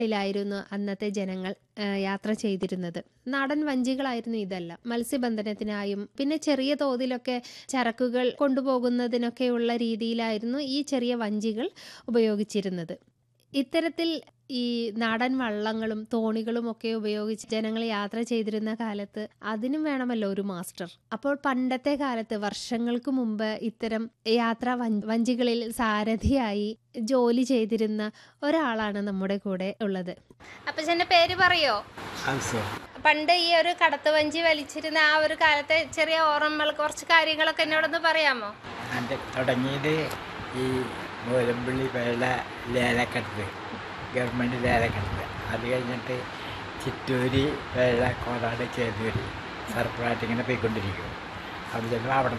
ിലായിരുന്നു അന്നത്തെ ജനങ്ങൾ ആ, യാത്ര ചെയ്തിരുന്നത് നാടൻ വഞ്ചികളായിരുന്നു ഇതല്ല മത്സ്യബന്ധനത്തിനായും പിന്നെ ചെറിയ തോതിലൊക്കെ ചരക്കുകൾ കൊണ്ടുപോകുന്നതിനൊക്കെയുള്ള രീതിയിലായിരുന്നു ഈ ചെറിയ വഞ്ചികൾ ഉപയോഗിച്ചിരുന്നത് ഇത്തരത്തിൽ ഈ നാടൻ വള്ളങ്ങളും തോണികളും ഒക്കെ ഉപയോഗിച്ച് ജനങ്ങൾ യാത്ര ചെയ്തിരുന്ന കാലത്ത് അതിനും വേണമല്ലോ ഒരു മാസ്റ്റർ അപ്പോൾ പണ്ടത്തെ കാലത്ത് വർഷങ്ങൾക്ക് മുമ്പ് ഇത്തരം യാത്രാ വഞ്ച- വഞ്ചികളിൽ സാരഥിയായി ജോലി ചെയ്തിരുന്ന ഒരാളാണ് നമ്മുടെ കൂടെ ഉള്ളത് അപ്പച്ചന്റെ പേര് പറയോ ആവശ്യം പണ്ട് ഈ ഒരു കടത്ത് വഞ്ചി വലിച്ചിരുന്ന ആ ഒരു കാലത്തെ ചെറിയ ഓർമ്മകൾ കുറച്ച് കാര്യങ്ങളൊക്കെ എന്നോടൊന്ന് പറയാമോ എൻ്റെ തുടങ്ങിയത് ഈ മൂലമ്പള്ളി വേല ലേലക്കടത്ത് ഗവൺമെൻറ് ലേലക്കടത്ത് അത് കഴിഞ്ഞിട്ട് ചിറ്റൂര് വേല കോടാട് ചേതൂര് സർപ്പറായിട്ട് ഇങ്ങനെ പോയിക്കൊണ്ടിരിക്കും അവിടെ ചെല്ലുമ്പോൾ അവിടെ